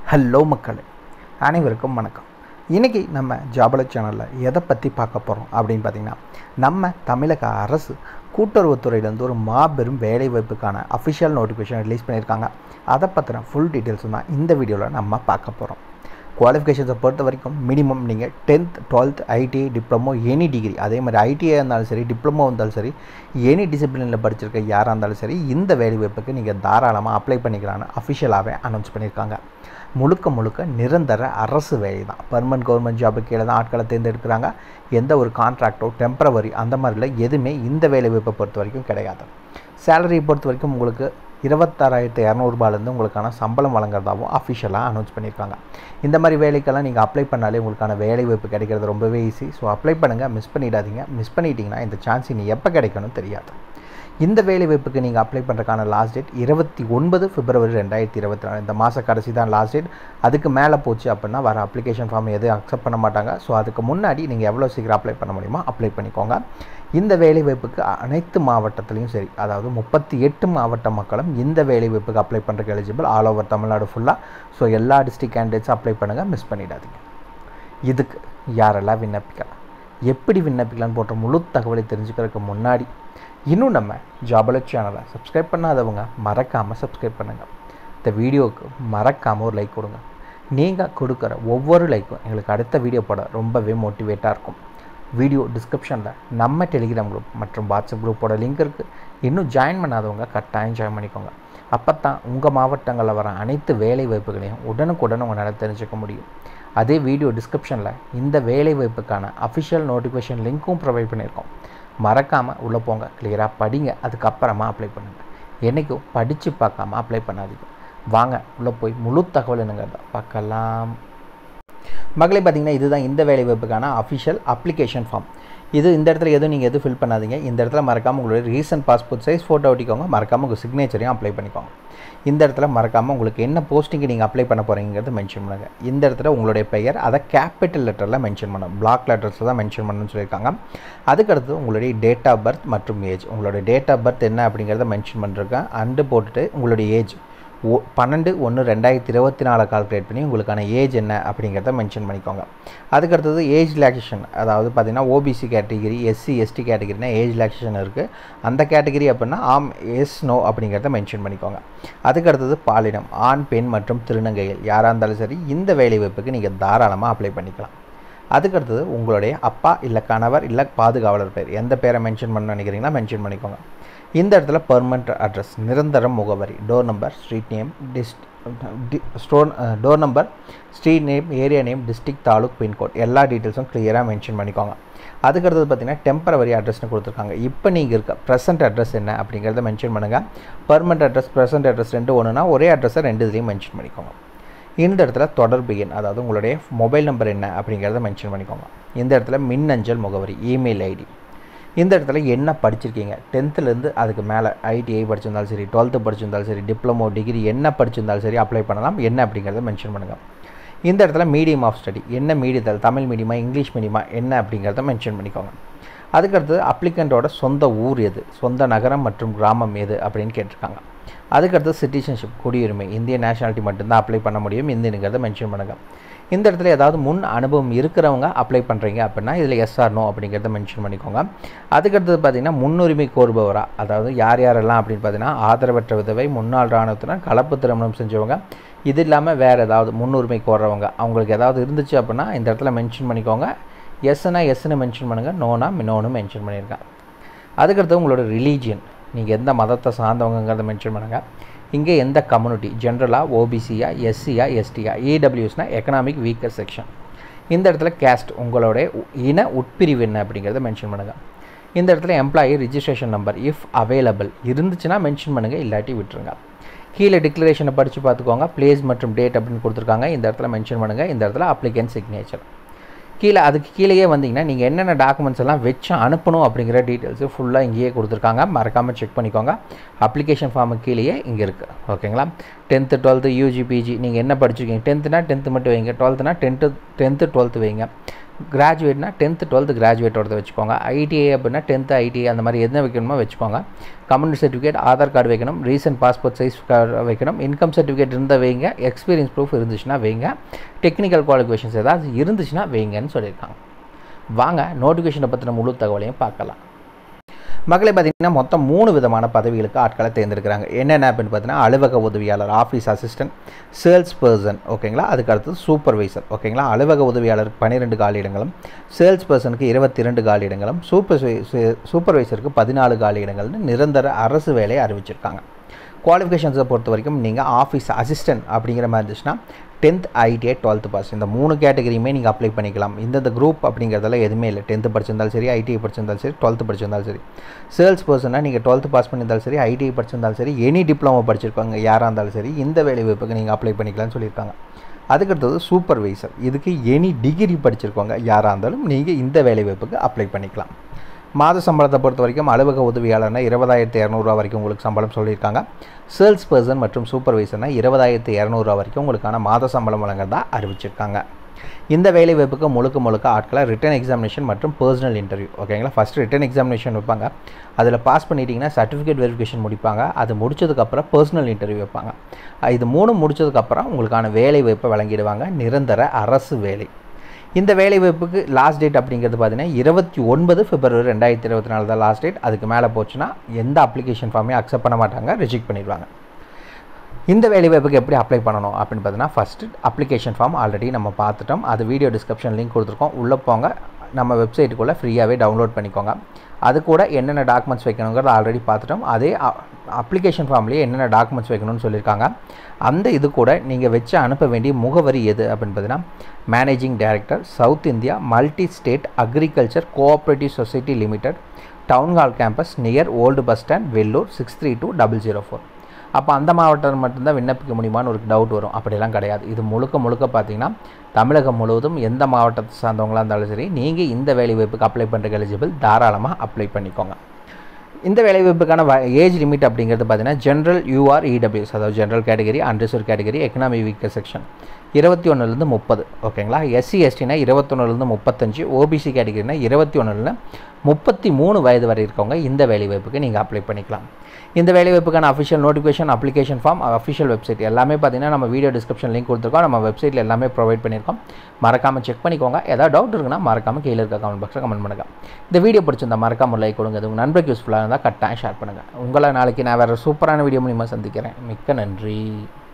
hello மக்களே அனைவருக்கும் வணக்கம் இன்றைக்கி நம்ம ஜாபல சேனலில் எதை பற்றி பார்க்க போகிறோம் அப்படின்னு பார்த்திங்கன்னா நம்ம தமிழக அரசு கூட்டுறவுத்துறையிலேருந்து ஒரு மாபெரும் வேலைவாய்ப்புக்கான அஃபிஷியல் நோட்டிஃபிகேஷன் ரிலீஸ் பண்ணியிருக்காங்க அதை பற்றின ஃபுல் டீட்டெயில்ஸ் தான் இந்த வீடியோவில் நம்ம பார்க்க போகிறோம் குவாலிஃபிகேஷன்ஸை பொறுத்த வரைக்கும் மினிமம் நீங்கள் tenth twelfth ITI diploma any degree அதே மாதிரி ஐடிஐ இருந்தாலும் சரி டிப்ளமோ இருந்தாலும் சரி எனி டிசிப்ளினில் படிச்சிருக்க யாராக இருந்தாலும் சரி இந்த வேலைவாய்ப்புக்கு நீங்கள் தாராளமாக அப்ளை பண்ணிக்கலான்னு அஃபிஷியலாகவே அனௌன்ஸ் பண்ணியிருக்காங்க முழுக்க முழுக்க நிரந்தர அரசு வேலை தான் பர்மனன்ட் கவர்மெண்ட் ஜாபுக்கு கீழே தான் ஆட்களை தேர்ந்தெடுக்கிறாங்க எந்த ஒரு கான்ட்ராக்டோ டெம்பரவரி அந்த மாதிரிலாம் எதுவுமே இந்த வேலைவாய்ப்பை பொறுத்த வரைக்கும் கிடையாது சேலரியை பொறுத்த வரைக்கும் உங்களுக்கு இருபத்தாறாயிரத்து இரநூறுபாலேருந்து உங்களுக்கான சம்பளம் வழங்குறதாகவும் அஃபிஷியலாக அனௌன்ஸ் பண்ணியிருக்காங்க இந்த மாதிரி வேலைக்கெல்லாம் நீங்கள் அப்ளை பண்ணாலே உங்களுக்கான வேலை வாய்ப்பு கிடைக்கிறது ரொம்பவே ஈஸி ஸோ அப்ளை பண்ணுங்கள் மிஸ் பண்ணிடாதீங்க மிஸ் பண்ணிட்டீங்கன்னா இந்த சான்ஸ் இனி எப்போ கிடைக்கணும் தெரியாது இந்த வேலை வாய்ப்புக்கு நீங்கள் அப்ளை பண்ணுறதுக்கான லாஸ்ட் டேட் இருபத்தி ஒன்பது பிப்ரவரி ரெண்டாயிரத்தி இருபத்தி நாலு இந்த மாத கடைசி தான் லாஸ்ட் டேட் அதுக்கு மேலே போச்சு அப்படின்னா வர அப்ளிகேஷன் ஃபார்ம் எதுவும் அக்செப்ட் பண்ண மாட்டாங்க ஸோ அதுக்கு முன்னாடி நீங்கள் எவ்வளோ சீக்கிரம் அப்ளை பண்ண முடியுமோ அப்ளை பண்ணிக்கோங்க இந்த வேலை வாய்ப்புக்கு அனைத்து மாவட்டத்துலேயும் சரி அதாவது முப்பத்தி எட்டு மாவட்ட மக்களும் இந்த வேலை வாய்ப்புக்கு அப்ளை பண்ணுறதுக்கு எலிஜிபிள் ஆல் ஓவர் தமிழ்நாடு ஃபுல்லாக ஸோ எல்லா டிஸ்ட்ரிக் கேண்டிடேட்ஸும் அப்ளை பண்ணுங்கள் மிஸ் பண்ணிடாதீங்க இதுக்கு யாரெல்லாம் விண்ணப்பிக்கலாம் எப்படி விண்ணப்பிக்கலான்னு போன்ற முழு தகவலை தெரிஞ்சுக்கிறதுக்கு முன்னாடி இன்னும் நம்ம ஜாபல சேனலை சப்ஸ்கிரைப் பண்ணாதவங்க மறக்காமல் சப்ஸ்கிரைப் பண்ணுங்கள் இந்த வீடியோவுக்கு மறக்காமல் ஒரு லைக் கொடுங்க நீங்கள் கொடுக்குற ஒவ்வொரு லைக்கும் எங்களுக்கு அடுத்த வீடியோ போட ரொம்பவே மோட்டிவேட்டாக இருக்கும் வீடியோ டிஸ்கிரிப்ஷனில் நம்ம டெலிகிராம் குரூப் மற்றும் வாட்ஸ்அப் குரூப்போட லிங்க் இருக்குது இன்னும் ஜாயின் பண்ணாதவங்க கட்டாயம் ஜாயின் பண்ணிக்கோங்க அப்போ தான் உங்கள் மாவட்டங்களில் வர அனைத்து வேலை வாய்ப்புகளையும் உடனுக்குடன் உங்களால் தெரிஞ்சுக்க முடியும் அதே வீடியோ டிஸ்கிரிப்ஷனில் இந்த வேலை வாய்ப்புக்கான அஃபிஷியல் நோட்டிஃபிகேஷன் லிங்க்கும் ப்ரொவைட் பண்ணியிருக்கோம் மறக்காமல் உள்ளே போங்க கிளியராக படிங்க அதுக்கப்புறமா அப்ளை பண்ணுங்கள் என்றைக்கும் படித்து பார்க்காம அப்ளை பண்ணாதீங்க வாங்க உள்ளே போய் முழு தகவல் என்னங்கிறத பார்க்கலாம் மகளே பார்த்தீங்கன்னா இதுதான் இந்த வேலை வாய்ப்புக்கான அஃபிஷியல் அப்ளிகேஷன் ஃபார்ம் இது இந்த இடத்துல எதுவும் நீங்கள் எதுவும் ஃபில் பண்ணாதீங்க இந்த இடத்துல மறக்காமல் உங்களுடைய ரீசன்ட் பாஸ்போர்ட் சைஸ் ஃபோட்டோ ஒட்டிக்கோங்க மறக்காமல் உங்கள் சிக்னேச்சரையும் அப்ளை பண்ணிக்கோங்க இந்த இடத்துல மறக்காமல் உங்களுக்கு என்ன போஸ்டிங்கு நீங்கள் அப்ளை பண்ண போகிறீங்கிறது மென்ஷன் பண்ணுங்கள் இந்த இடத்துல உங்களுடைய பெயர் அதை கேபிட்டல் லெட்டரில் மென்ஷன் பண்ணணும் பிளாக் லெட்டர்ஸில் தான் மென்ஷன் பண்ணணும்னு சொல்லியிருக்காங்க அதுக்கடுத்து உங்களுடைய டேட் ஆஃப் பர்த் மற்றும் ஏஜ் உங்களுடைய டேட் ஆஃப் பர்த் என்ன அப்படிங்கிறத மென்ஷன் பண்ணிருக்கேன் அண்டு போட்டுட்டு உங்களுடைய ஏஜ் ஓ பன்னெண்டு ஒன்று ரெண்டாயிரத்தி இருபத்தி நாலு கால்குலேட் பண்ணி உங்களுக்கான ஏஜ் என்ன அப்படிங்கிறத மென்ஷன் பண்ணிக்கோங்க அதுக்கடுத்தது ஏஜ் ரிலாக்ஸேஷன் அதாவது பார்த்திங்கன்னா ஓபிசி கேட்டகிரி எஸ்சி எஸ்டி கேட்டகிரினா ஏஜ் ரிலாக்ஸேஷன் இருக்குது அந்த கேட்டகிரி அப்படின்னா ஆம் எஸ் நோ அப்படிங்கிறத மென்ஷன் பண்ணிக்கோங்க அதுக்கடுத்தது பாலினம் ஆண் பெண் மற்றும் திருநங்கைகள் யாராக இருந்தாலும் சரி இந்த வேலைவாய்ப்புக்கு நீங்கள் தாராளமாக அப்ளை பண்ணிக்கலாம் அதுக்கடுத்தது உங்களுடைய அப்பா இல்லை கணவர் இல்லை பாதுகாவலர் பேர் எந்த பேரை மென்ஷன் பண்ண நினைக்கிறீங்கன்னா மென்ஷன் பண்ணிக்கோங்க இந்த இடத்துல பெர்மனண்ட் அட்ரஸ் நிரந்தர முகவரி door number street name dist store door number street name area name district taluk pincode எல்லா டீட்டெயில்ஸும் கிளியராக மென்ஷன் பண்ணிக்கோங்க அதுக்கடுத்தது பார்த்தீங்கன்னா டெம்பரவரி அட்ரஸ்னு கொடுத்துருக்காங்க இப்போ நீங்கள் இருக்க ப்ரெசென்ட் அட்ரஸ் என்ன அப்படிங்கிறத மென்ஷன் பண்ணுங்கள் பர்மனண்ட் அட்ரஸ் ப்ரெசென்ட் அட்ரஸ் ரெண்டு ஒன்றுனா ஒரே அட்ரஸை ரெண்டு இதுலேயும் மென்ஷன் பண்ணிக்கோங்க இந்த இடத்துல தொடர்பு எண் அதாவது உங்களுடைய மொபைல் நம்பர் என்ன அப்படிங்கிறத மென்ஷன் பண்ணிக்கோங்க இந்த இடத்துல மின்னஞ்சல் முகவரி இமெயில் ஐடி இந்த இடத்துல என்ன படிச்சிருக்கீங்க டென்த்துலேருந்து அதுக்கு மேலே ஐடிஐ படிச்சிருந்தாலும் சரி டுவெல்த்து படிச்சிருந்தாலும் சரி டிப்ளமோ டிகிரி என்ன படிச்சிருந்தாலும் சரி அப்ளை பண்ணலாம் என்ன அப்படிங்கிறத மென்ஷன் பண்ணுங்கள் இந்த இடத்துல மீடியம் ஆஃப் ஸ்டடி என்ன மீடியத்தில் தமிழ் மீடியமா இங்கிலீஷ் மீடியமா என்ன அப்படிங்கிறத மென்ஷன் பண்ணிக்கோங்க அதுக்கடுத்தது அப்ளிகண்ட்டோட சொந்த ஊர் எது சொந்த நகரம் மற்றும் கிராமம் எது அப்படின்னு கேட்டிருக்காங்க அதுக்கடுத்து சிட்டிசன்ஷிப் குடியுரிமை இந்திய நேஷனாலிட்டி மட்டும்தான் அப்ளை பண்ண முடியும் இந்தியனுங்கிறத மென்ஷன் பண்ணுங்கள் இந்த இடத்துல ஏதாவது முன் அனுபவம் இருக்கிறவங்க அப்ளை பண்ணுறீங்க அப்படின்னா இதில் எஸ்ஆர் நோ அப்படிங்கிறத மென்ஷன் பண்ணிக்கோங்க அதுக்கடுத்தது பார்த்திங்கன்னா முன்னுரிமை கோருபவராக அதாவது யார் யாரெல்லாம் அப்படின்னு பார்த்தீங்கன்னா ஆதரவற்ற விதவை முன்னாள் இராணுவத்தினர் கலப்பு திருமணம் செஞ்சவங்க இது இல்லாமல் வேறு ஏதாவது முன்னுரிமை கோர்றவங்க அவங்களுக்கு ஏதாவது இருந்துச்சு அப்படின்னா இந்த இடத்துல மென்ஷன் பண்ணிக்கோங்க எஸ்னா எஸ்ன்னு மென்ஷன் பண்ணுங்கள் நோனா நோனு மென்ஷன் பண்ணியிருக்கேன் அதுக்கடுத்து உங்களோட ரிலீஜியன் நீங்கள் எந்த மதத்தை சார்ந்தவங்கிறத மென்ஷன் பண்ணுங்கள் இங்கே எந்த கம்யூனிட்டி ஜென்ரலாக ஓபிசியா எஸ்சியா எஸ்டியா இடபிள்யூஸ்னால் எக்கனாமிக் வீக்கர் செக்ஷன் இந்த இடத்துல கேஸ்ட் உங்களுடைய இன உட்பிரிவு என்ன அப்படிங்கிறத மென்ஷன் பண்ணுங்கள் இந்த இடத்துல employee registration number if available இருந்துச்சுன்னா மென்ஷன் பண்ணுங்கள் இல்லாட்டி விட்டுருங்க கீழே டிக்ளரேஷனை படித்து பார்த்துக்கோங்க பிளேஸ் மற்றும் டேட் அப்படின்னு கொடுத்துருக்காங்க இந்த இடத்துல மென்ஷன் பண்ணுங்கள் இந்த இடத்துல அப்ளிகன் சிக்னேச்சர் கீழே அதுக்கு கீழேயே வந்தீங்கன்னா நீங்கள் என்னென்ன டாக்குமெண்ட்ஸ் எல்லாம் வச்சு அனுப்பணும் அப்படிங்கிற டீட்டெயில்ஸு ஃபுல்லாக இங்கேயே கொடுத்துருக்காங்க மறக்காமல் செக் பண்ணிக்கோங்க அப்ளிகேஷன் ஃபார்மு கீழேயே இங்கே இருக்குது ஓகேங்களா டென்த்து டுவெல்த்து யூஜி பிஜி நீங்கள் என்ன படிச்சிருக்கீங்க டென்த்துனா டென்த்து மட்டும் வைங்க டுவெல்த்துனா டென்த்து டென்த்து டுவெல்த்து வைங்க கிராஜுவேட்னா டென்த்து டுவெல்த்து கிராஜுவேட்டோட வச்சுக்கோங்க ஐடிஐ அப்படின்னா டென்த்து ஐடிஐ அந்த மாதிரி எதுனா வைக்கணுமோ வச்சுக்கோங்க கம்யூனிட்டி சர்டிஃபிகேட் ஆதார் கார்டு வைக்கணும் ரீசன்ட் பாஸ்போர்ட் சைஸ் கார்டு வைக்கணும் இன்கம் சர்டிஃபிகேட் இருந்தால் வைங்க எக்ஸ்பீரியன்ஸ் ப்ரூஃப் இருந்துச்சுன்னா வைங்க டெக்னிக்கல் குவாலிஃபிகேஷன்ஸ் ஏதாவது இருந்துச்சுன்னா வைங்கன்னு சொல்லியிருக்காங்க வாங்க நோட்டிஃபிகேஷனை பற்றின முழு தகவலையும் பார்க்கலாம் மக்களை பார்த்தீங்கன்னா மொத்தம் மூணு விதமான பதவிகளுக்கு ஆட்களை தேர்ந்தெடுக்கிறாங்க என்னென்ன அப்படின்னு பார்த்தீங்கன்னா அலுவலக உதவியாளர் ஆஃபீஸ் அசிஸ்டன்ட் சேல்ஸ் பர்சன் ஓகேங்களா அதுக்கு அடுத்தது சூப்பர்வைசர் ஓகேங்களா அலுவலக உதவியாளருக்கு பன்னிரெண்டு காலியிடங்களும் சேல்ஸ் பர்சனுக்கு இருபத்தி இரண்டு காலியிடங்களும் சூப்பர் சூப்பர்வைசருக்கு பதினாலு காலியிடங்கள்னு நிரந்தர அரசு வேலையை அறிவிச்சிருக்காங்க குவாலிஃபிகேஷன்ஸை பொறுத்த வரைக்கும் நீங்கள் ஆஃபீஸ் அசிஸ்டன்ட் அப்படிங்கிற மாதிரி இருந்துச்சுன்னா டென்த் ஐடிஐ டுவெல்த்து பாஸ் இந்த மூணு கேட்டகரியுமே நீங்கள் அப்ளை பண்ணிக்கலாம் இந்தந்த குரூப் அப்படிங்கிறதெல்லாம் எதுவுமே இல்லை டென்த்து படிச்சிருந்தாலும் சரி ஐடிஐ படிச்சிருந்தாலும் சரி டுவெல்த்து படிச்சிருந்தாலும் சரி சேல்ஸ் பர்சனாக நீங்கள் டுவெல்த்து பாஸ் பண்ணியிருந்தாலும் சரி ஐடிஐ படிச்சிருந்தாலும் சரி எனி டிப்ளமோ படிச்சிருக்காங்க யாராக இருந்தாலும் சரி இந்த வேலை வாய்ப்புக்கு நீங்கள் அப்ளை பண்ணிக்கலாம்னு சொல்லியிருக்காங்க அதுக்கடுத்தது சூப்பர்வைசர் இதுக்கு எனி டிகிரி படிச்சிருக்கவங்க யாராக இருந்தாலும் நீங்கள் இந்த வேலை வாய்ப்புக்கு அப்ளை பண்ணிக்கலாம் மாத சம்பளத்தை பொறுத்த வரைக்கும் அலுவலக உதவியாளர்னா இருபதாயிரத்து இரநூறுவா வரைக்கும் உங்களுக்கு சம்பளம் சொல்லியிருக்காங்க சேல்ஸ் பர்சன் மற்றும் சூப்பர்வைசர்னா இருபதாயிரத்து இரநூறுவா வரைக்கும் உங்களுக்கான மாத சம்பளம் வழங்குறதா அறிவிச்சிருக்காங்க இந்த வேலை வாய்ப்புக்கு முழுக்க முழுக்க ஆட்களை ரிட்டன் எக்ஸாமினேஷன் மற்றும் பர்சனல் இன்டர்வியூ ஓகேங்களா ஃபஸ்ட் ரிட்டன் எக்ஸாமினேஷன் வைப்பாங்க அதில் பாஸ் பண்ணிட்டீங்கன்னா சர்டிஃபிகேட் வெரிஃபிகேஷன் முடிப்பாங்க அது முடிச்சதுக்கப்புறம் பர்சனல் இன்டர்வியூ வைப்பாங்க இது மூணு முடிச்சதுக்கப்புறம் உங்களுக்கான வேலை வாய்ப்பை வழங்கிடுவாங்க நிரந்தர அரசு வேலை இந்த வேலை வாய்ப்புக்கு லாஸ்ட் டேட் அப்படிங்கிறது பார்த்தீங்கன்னா இருபத்தி ஒன்பது பிப்ரவரி ரெண்டாயிரத்தி இருபத்தி நாலு தான் லாஸ்ட் டேட் அதுக்கு மேலே போச்சுன்னா எந்த அப்ளிகேஷன் ஃபார்மே அக்செப்ட் பண்ண மாட்டாங்க ரிஜெக்ட் பண்ணிடுவாங்க இந்த வேலை வாய்ப்புக்கு எப்படி அப்ளை பண்ணணும் அப்படின்னு பார்த்தீங்கன்னா ஃபஸ்ட்டு அப்ளிகேஷன் ஃபார்ம் ஆல்ரெடி நம்ம பார்த்துட்டோம் அது வீடியோ டிஸ்கிரிப்ஷன் லிங்க் கொடுத்துருக்கோம் உள்ளே போங்க நம்ம வெப்சைட்டுக்குள்ளே ஃப்ரீயாகவே டவுன்லோட் பண்ணிக்கோங்க அது கூட என்னென்ன டாக்குமெண்ட்ஸ் வைக்கணுங்கிறத ஆல்ரெடி பார்த்துட்டோம் அதே அப்ளிகேஷன் ஃபார்ம்லேயே என்னென்ன டாக்குமெண்ட்ஸ் வைக்கணும்னு சொல்லியிருக்காங்க அந்த இது கூட நீங்கள் வச்சு அனுப்ப வேண்டிய முகவரி எது அப்படின்னு பார்த்தீங்கன்னா managing director south India multi state agriculture cooperative society limited town hall campus near old bus stand Vellore six three two double zero four அப்போ அந்த மாவட்டம் மட்டும்தான் விண்ணப்பிக்க முடியுமான்னு ஒரு டவுட் வரும் அப்படிலாம் கிடையாது இது முழுக்க முழுக்க பார்த்தீங்கன்னா தமிழகம் முழுவதும் எந்த மாவட்டத்தை சார்ந்தவங்களாக இருந்தாலும் சரி நீங்கள் இந்த வேலைவாய்ப்புக்கு அப்ளை பண்ணுறதுக்கு எலிஜிபிள் தாராளமாக அப்ளை பண்ணிக்கோங்க இந்த வேலைவாய்ப்புக்கான ஏஜ் லிமிட் அப்படிங்கிறது பார்த்தீங்கன்னா ஜென்ரல் யூஆர் இடபிள்யூஎஸ் அதாவது general category unreserve category economy weaker section இருபத்தி ஒன்றுலேருந்து முப்பது ஓகேங்களா எஸ்சி எஸ்டினா இருபத்தொன்னுலேருந்து முப்பத்தஞ்சு ஓபிசி கேட்டகரினா இருபத்தி ஒன்றுலேருந்து முப்பத்தி மூணு வயது வரை இருக்கவங்க இந்த வேலைவாய்ப்புக்கு நீங்கள் அப்ளை பண்ணிக்கலாம் இந்த வேலைவாய்ப்புக்கான official notification application form official website எல்லாமே பார்த்தீங்கன்னா நம்ம வீடியோ டிஸ்கிரிப்ஷன் லிங்க் கொடுத்துருக்கோம் நம்ம வெப்சைட்டில் எல்லாமே ப்ரொவைட் பண்ணியிருக்கோம் மறக்காமல் செக் பண்ணிக்கோங்க ஏதாவது டவுட் இருக்குன்னா மறக்காமல் கீழே இருக்க கமெண்ட் பாக்ஸில் கமெண்ட் பண்ணுங்கள் இந்த வீடியோ பிடிச்சிருந்தா மறக்காமல் லைக் கொடுங்க அது உங்கள் நண்பருக்கு யூஸ்ஃபுல்லாக இருந்தால் கட்டாயம் ஷேர் பண்ணுங்கள் உங்களை நாளைக்கு நான் வேறு சூப்பரான வீடியோ மூலிமா சந்திக்கிறேன் மிக்க நன்றி